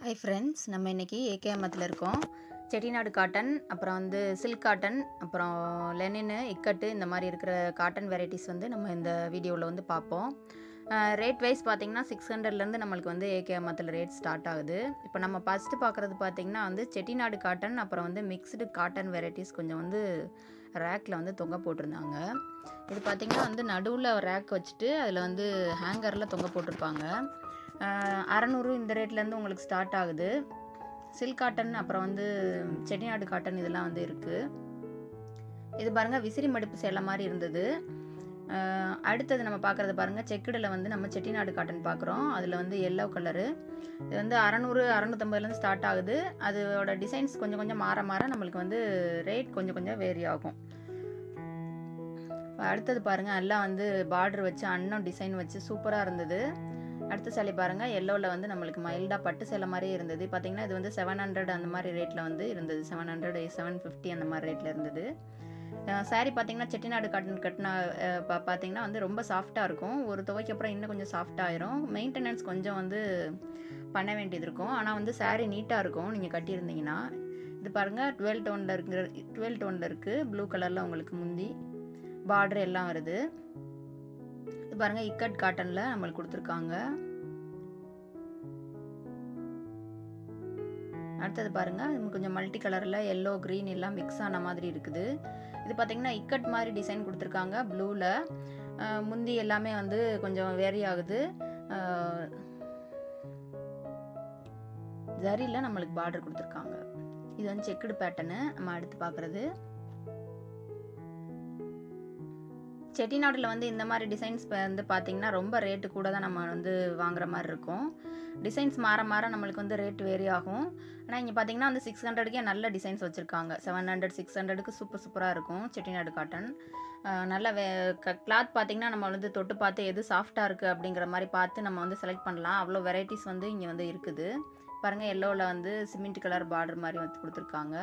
hi friends நம்ம இன்றைக்கி ஏகேஎம்எத்தில் இருக்கோம் செட்டிநாடு காட்டன் அப்புறம் வந்து சில்க் காட்டன் அப்புறம் லெனினு இக்கட்டு இந்த மாதிரி இருக்கிற காட்டன் வெரைட்டிஸ் வந்து நம்ம இந்த வீடியோவில் வந்து பார்ப்போம் ரேட் வைஸ் பார்த்தீங்கன்னா சிக்ஸ் ஹண்ட்ரட்லேருந்து நம்மளுக்கு வந்து ஏகேஎம்எத்தில் ரேட் ஸ்டார்ட் ஆகுது இப்போ நம்ம ஃபஸ்ட்டு பார்க்குறது பார்த்தீங்கன்னா வந்து செட்டிநாடு காட்டன் அப்புறம் வந்து மிக்ஸ்டு காட்டன் வெரைட்டிஸ் கொஞ்சம் வந்து ரேக்கில் வந்து தொங்க போட்டிருந்தாங்க இது பார்த்திங்கன்னா வந்து நடுவில் ரேக் வச்சுட்டு அதில் வந்து ஹேங்கரில் தொங்க போட்டிருப்பாங்க அறநூறு இந்த ரேட்லேருந்து உங்களுக்கு ஸ்டார்ட் ஆகுது சில்க் காட்டன் அப்புறம் வந்து செட்டிநாடு காட்டன் இதெல்லாம் வந்து இருக்குது இது பாருங்கள் விசிறி மடிப்பு சேலை மாதிரி இருந்தது அஹ் அடுத்தது நம்ம பார்க்குறது பாருங்கள் செக்குடில் வந்து நம்ம செட்டிநாடு காட்டன் பார்க்குறோம் அதில் வந்து எல்லோ கலரு இது வந்து அறநூறு அறநூற்றம்பதுலேருந்து ஸ்டார்ட் ஆகுது அதோட டிசைன்ஸ் கொஞ்சம் கொஞ்சம் மாற மாற நம்மளுக்கு வந்து ரேட் கொஞ்சம் கொஞ்சம் வேரி ஆகும் அடுத்தது பாருங்கள் எல்லாம் வந்து பார்டர் வச்சு அன்னம் டிசைன் வச்சு சூப்பராக இருந்தது அடுத்த சேலை பாருங்கள் எல்லோவில் வந்து நம்மளுக்கு மைல்டாக பட்டு சேலை மாதிரியே இருந்தது பார்த்தீங்கன்னா இது வந்து செவன் ஹண்ட்ரட் அந்த மாதிரி ரேட்டில் வந்து இருந்தது செவன் ஹண்ட்ரட் செவன் ஃபிஃப்டி அந்த மாதிரி ரேட்டில் இருந்தது சாரீ பார்த்தீங்கன்னா செட்டிநாடு காட்டன் கட்டினா பா பார்த்தீங்கன்னா வந்து ரொம்ப சாஃப்டாக இருக்கும் ஒரு துவைக்கு அப்புறம் இன்னும் கொஞ்சம் சாஃப்டாக ஆயிரும் மெயின்டெனன்ஸ் கொஞ்சம் வந்து பண்ண வேண்டியது இருக்கும் ஆனால் வந்து சாரீ நீட்டாக இருக்கும் நீங்கள் கட்டியிருந்தீங்கன்னா இது பாருங்கள் டுவெல் டோனில் இருக்கிற டுவெல் டோனில் இருக்குது ப்ளூ கலரில் உங்களுக்கு முந்தி பார்டர் எல்லாம் வருது இது பாருங்கள் இக்கட் காட்டனில் நம்மளுக்கு கொடுத்துருக்காங்க அடுத்தது பாருங்கள் கொஞ்சம் மல்டி கலரில் எல்லோ க்ரீன் எல்லாம் மிக்ஸ் ஆன மாதிரி இருக்குது இது பார்த்திங்கன்னா இக்கட் மாதிரி டிசைன் கொடுத்துருக்காங்க ப்ளூவில் முந்தி எல்லாமே வந்து கொஞ்சம் வேரி ஆகுது ஜரியில் நம்மளுக்கு பார்டர் கொடுத்துருக்காங்க இது வந்து செக்குடு பேட்டர்னு நம்ம அடுத்து பார்க்குறது செட்டிநாட்டில் வந்து இந்த மாதிரி டிசைன்ஸ் வந்து பார்த்திங்கன்னா ரொம்ப ரேட்டு கூட தான் நம்ம வந்து வாங்குற மாதிரி இருக்கும் டிசைன்ஸ் மாற மாற நம்மளுக்கு வந்து ரேட் வேரி ஆகும் ஆனால் இங்கே பார்த்தீங்கன்னா வந்து சிக்ஸ் ஹண்ட்ரடுக்கே நல்ல டிசைன்ஸ் வச்சுருக்காங்க செவன் ஹண்ட்ரட் சிக்ஸ் ஹண்ட்ரடுக்கு சூப்பர் சூப்பராக இருக்கும் செட்டிநாடு காட்டன் நல்ல வே கிளாத் பார்த்திங்கன்னா நம்ம வந்து தொட்டு பார்த்து எது சாஃப்டாக இருக்குது அப்படிங்கிற மாதிரி பார்த்து நம்ம வந்து செலக்ட் பண்ணலாம் அவ்வளோ வெரைட்டிஸ் வந்து இங்கே வந்து இருக்குது பாருங்கள் எல்லோவில் வந்து சிமெண்ட் கலர் பார்டர் மாதிரி வந்து கொடுத்துருக்காங்க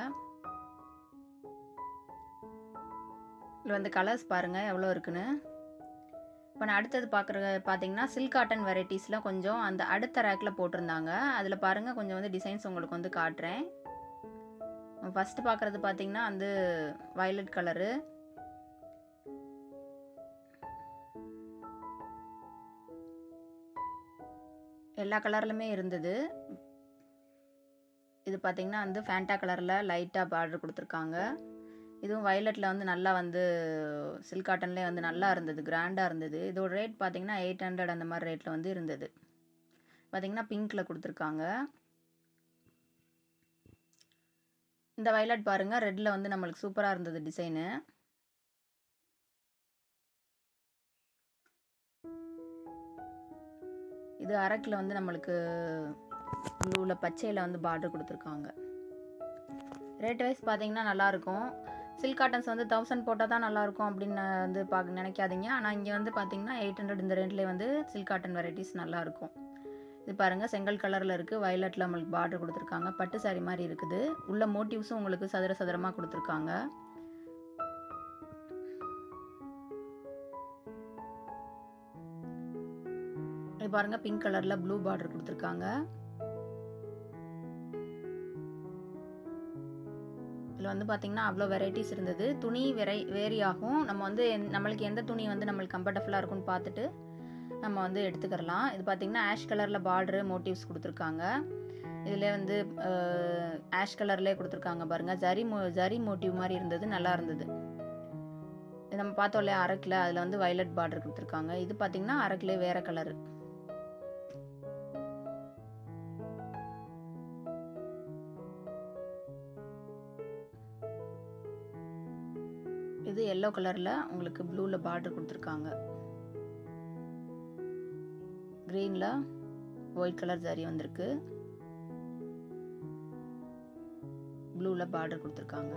இதில் வந்து கலர்ஸ் பாருங்கள் எவ்வளோ இருக்குன்னு இப்போ நான் அடுத்தது பார்க்குற பார்த்தீங்கன்னா சில்க் காட்டன் வெரைட்டிஸில் கொஞ்சம் அந்த அடுத்த ரேக்கில் போட்டிருந்தாங்க அதில் பாருங்கள் கொஞ்சம் வந்து டிசைன்ஸ் உங்களுக்கு வந்து காட்டுறேன் ஃபஸ்ட்டு பார்க்குறது பார்த்தீங்கன்னா வந்து வயலட் கலரு எல்லா கலர்லுமே இருந்தது இது பார்த்திங்கன்னா வந்து ஃபேண்டா கலரில் லைட்டாக பார்டர் கொடுத்துருக்காங்க இதுவும் வயலட்டில் வந்து நல்லா வந்து சில்க் காட்டன்லேயே வந்து நல்லா இருந்தது கிராண்டாக இருந்தது இதோட ரேட் பார்த்திங்கன்னா எயிட் ஹண்ட்ரட் அந்த மாதிரி ரேட்டில் வந்து இருந்தது பார்த்திங்கன்னா பிங்க்கில் கொடுத்துருக்காங்க இந்த வயலட் பாருங்கள் ரெட்டில் வந்து நம்மளுக்கு சூப்பராக இருந்தது டிசைனு இது அரக்கில் வந்து நம்மளுக்கு ப்ளூவில் பச்சையில் வந்து பார்டர் கொடுத்துருக்காங்க ரேட் வைஸ் பார்த்தீங்கன்னா நல்லாயிருக்கும் சில்க் காட்டன்ஸ் வந்து தௌசண்ட் போட்டால் தான் நல்லாயிருக்கும் அப்படின்னு வந்து பார்க்க நினைக்காதீங்க ஆனால் இங்கே வந்து பார்த்தீங்கன்னா எயிட் ஹண்ட்ரட் இந்த ரேட்லேயே வந்து சில்க் காட்டன் வெரைட்டிஸ் நல்லாயிருக்கும் இது பாருங்கள் செங்கல் கலரில் இருக்குது வயலட்டில் நம்மளுக்கு பார்டர் கொடுத்துருக்காங்க பட்டு சாரி மாதிரி இருக்குது உள்ள மோட்டிவ்ஸும் உங்களுக்கு சதுர சதுரமாக கொடுத்துருக்காங்க இது பாருங்கள் பிங்க் கலரில் ப்ளூ பார்டர் கொடுத்துருக்காங்க இதில் வந்து பார்த்திங்கன்னா அவ்வளோ வெரைட்டிஸ் இருந்தது துணி வெரை வேரி ஆகும் நம்ம வந்து நம்மளுக்கு எந்த துணி வந்து நம்மளுக்கு கம்ஃபர்டபுளாக இருக்கும்னு பார்த்துட்டு நம்ம வந்து எடுத்துக்கிறலாம் இது பார்த்திங்கன்னா ஆஷ் கலரில் பார்டரு மோட்டிவ்ஸ் கொடுத்துருக்காங்க இதில் வந்து ஆஷ் கலர்லேயே கொடுத்துருக்காங்க பாருங்கள் ஜரி மோ ஜரி மோட்டிவ் மாதிரி இருந்தது நல்லா இருந்தது இது நம்ம பார்த்தோம் இல்லையா அரக்கில் அதில் வந்து வயலட் பார்டர் கொடுத்துருக்காங்க இது பார்த்திங்கன்னா அரக்கிலே வேறு கலரு இது எல்லோ கலரில் உங்களுக்கு ப்ளூவில் பார்டர் கொடுத்துருக்காங்க க்ரீனில் ஒயிட் கலர் ஜரி வந்திருக்கு ப்ளூவில் பார்டர் கொடுத்துருக்காங்க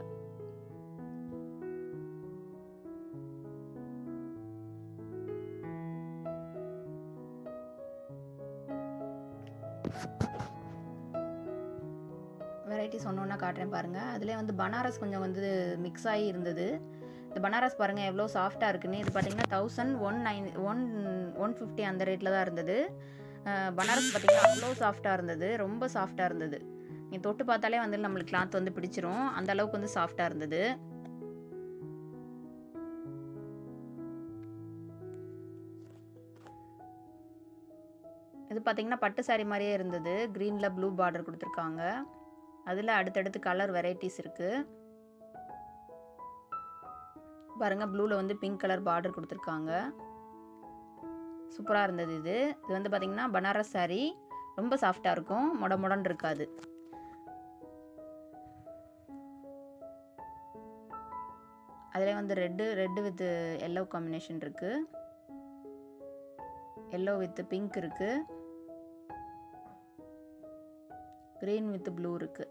வெரைட்டிஸ் ஒன்று ஒன்றா காட்டுறேன் பாருங்கள் அதிலே வந்து பனாரஸ் கொஞ்சம் வந்து மிக்ஸ் ஆகி இருந்தது இந்த பனாரஸ் பாருங்கள் எவ்வளோ சாஃப்டாக இருக்குன்னு இது பார்த்தீங்கன்னா thousand one nine one one fifty அந்த ரேட்டில் தான் இருந்தது பனாரஸ் பார்த்திங்கன்னா அவ்வளோ சாஃப்டாக இருந்தது ரொம்ப சாஃப்டாக இருந்தது நீங்கள் தொட்டு பார்த்தாலே வந்து நம்மளுக்கு கிளாத் வந்து பிடிச்சிரும் அந்த அளவுக்கு வந்து சாஃப்டாக இருந்தது இது பார்த்திங்கன்னா பட்டு சாரீ மாதிரியே இருந்தது க்ரீனில் ப்ளூ பார்டர் கொடுத்துருக்காங்க அதில் அடுத்தடுத்து கலர் வெரைட்டிஸ் இருக்குது பாருங்கள் ப்ளூவில் வந்து பிங்க் கலர் பார்டர் கொடுத்துருக்காங்க சூப்பராக இருந்தது இது இது வந்து பார்த்திங்கன்னா பனாரஸ் சாரீ ரொம்ப சாஃப்டாக இருக்கும் மொட மொடன்னு இருக்காது அதில் வந்து red red with yellow combination இருக்குது எல்லோ வித் பிங்க் இருக்குது க்ரீன் வித் ப்ளூ இருக்குது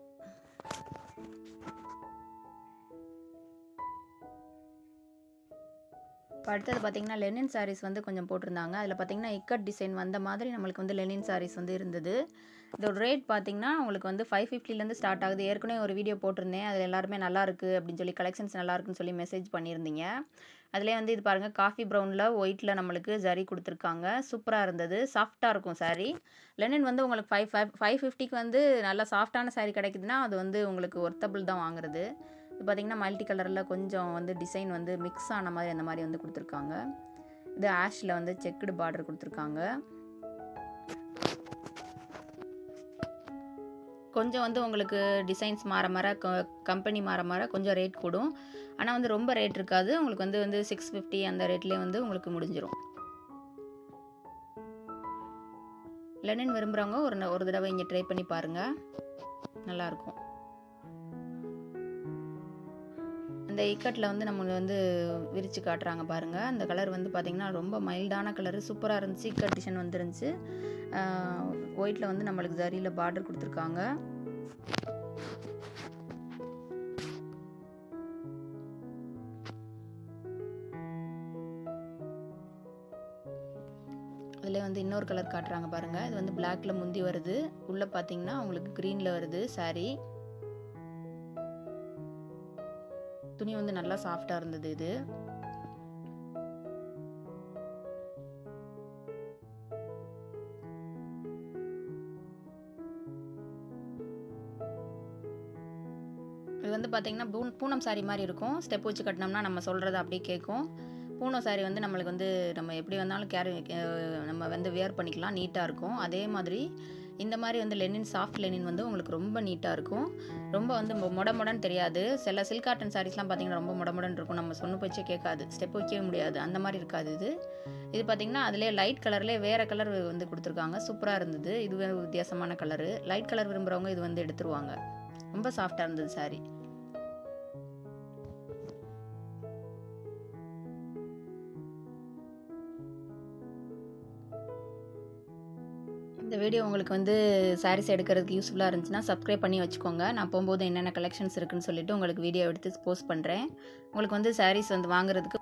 இப்போ அடுத்தது பார்த்திங்கன்னா லெனின் சாரீஸ் வந்து கொஞ்சம் போட்டிருந்தாங்க அதில் பார்த்திங்கன்னா இக்கட் டிசைன் வந்த மாதிரி நம்மளுக்கு வந்து லெனின் சாரீஸ் வந்து இருந்தது இதோட ரேட் பார்த்திங்கன்னா உங்களுக்கு வந்து ஃபைவ் ஃபிஃப்டிலேருந்து ஸ்டார்ட் ஆகுது ஏற்கனவே ஒரு வீடியோ போட்டிருந்தேன் அதில் எல்லாருமே நல்லா இருக்குது அப்படின்னு சொல்லி கலெக்ஷன்ஸ் நல்லா இருக்குன்னு சொல்லி மெசேஜ் பண்ணியிருந்தீங்க அதிலே வந்து இது பாருங்கள் காஃபி ப்ரௌனில் ஒயிட்டில் நம்மளுக்கு ஜரி கொடுத்துருக்காங்க சூப்பராக இருந்தது சாஃப்டாக இருக்கும் சாரீ லெனின் வந்து உங்களுக்கு ஃபைவ் ஃபைவ் ஃபைவ் ஃபிஃப்டிக்கு வந்து நல்லா சாஃப்டான சாரீ கிடைக்குதுன்னா அது வந்து உங்களுக்கு ஒர்த்தபிள் தான் வாங்குறது இது பார்த்திங்கன்னா மல்டி கலரில் கொஞ்சம் வந்து டிசைன் வந்து மிக்ஸ் ஆன மாதிரி அந்த மாதிரி வந்து கொடுத்துருக்காங்க இது ஆஷில் வந்து செக்குடு பார்டர் கொடுத்துருக்காங்க கொஞ்சம் வந்து உங்களுக்கு டிசைன்ஸ் மாற மாற கம்பெனி மாற மாற கொஞ்சம் ரேட் கூடும் ஆனால் வந்து ரொம்ப ரேட் இருக்காது உங்களுக்கு வந்து வந்து சிக்ஸ் ஃபிஃப்டி அந்த ரேட்லேயே வந்து உங்களுக்கு முடிஞ்சிடும் லெனின் விரும்புகிறவங்க ஒரு ஒரு தடவை இங்கே ட்ரை பண்ணி பாருங்கள் நல்லாயிருக்கும் இந்த இக்கட்டில் வந்து நம்ம வந்து விரித்து காட்டுறாங்க பாருங்கள் அந்த கலர் வந்து பார்த்திங்கன்னா ரொம்ப மைல்டான கலரு சூப்பராக இருந்துச்சு இக்கட் டிசைன் வந்துருந்துச்சு ஒயிட்டில் வந்து நம்மளுக்கு ஜரியில் பார்டர் கொடுத்துருக்காங்க அதில் வந்து இன்னொரு கலர் காட்டுறாங்க பாருங்கள் இது வந்து பிளாக்ல முந்தி வருது உள்ளே பார்த்தீங்கன்னா உங்களுக்கு க்ரீனில் வருது சாரீ துணி வந்து நல்லா சாஃப்டாக இருந்தது இது இது வந்து பார்த்திங்கன்னா பூ பூனம் சாரி மாதிரி இருக்கும் ஸ்டெப் வச்சு கட்டினோம்னா நம்ம சொல்கிறத அப்படியே கேட்கும் பூனம் சாரி வந்து நம்மளுக்கு வந்து நம்ம எப்படி வந்தாலும் கேரி நம்ம வந்து வியர் பண்ணிக்கலாம் நீட்டாக இருக்கும் அதே மாதிரி இந்த மாதிரி வந்து லெனின் சாஃப்ட் லெனின் வந்து உங்களுக்கு ரொம்ப நீட்டாக இருக்கும் ரொம்ப வந்து மொட மொடன்னு தெரியாது சில சில்க் காட்டன் சாரீஸ்லாம் பார்த்தீங்கன்னா ரொம்ப மொட மொடன்னு இருக்கும் நம்ம சொன்ன போச்சே கேட்காது ஸ்டெப் வைக்கவே முடியாது அந்த மாதிரி இருக்காது இது இது பார்த்திங்கன்னா அதிலே லைட் கலர்லேயே வேறு கலர் வந்து கொடுத்துருக்காங்க சூப்பராக இருந்தது இது வேறு வித்தியாசமான கலரு லைட் கலர் விரும்புகிறவங்க இது வந்து எடுத்துருவாங்க ரொம்ப சாஃப்டாக இருந்தது சாரீ இந்த வீடியோ உங்களுக்கு வந்து சாரீஸ் எடுக்கிறதுக்கு யூஸ்ஃபுல்லாக இருந்துச்சுன்னா சப்ஸ்கிரைப் பண்ணி வச்சுக்கோங்க நான் போகும்போது என்னென்ன கலெக்ஷன்ஸ் இருக்குன்னு சொல்லிட்டு உங்களுக்கு வீடியோ எடுத்து போஸ்ட் பண்ணுறேன் உங்களுக்கு வந்து சாரீஸ் வந்து வாங்குறதுக்கு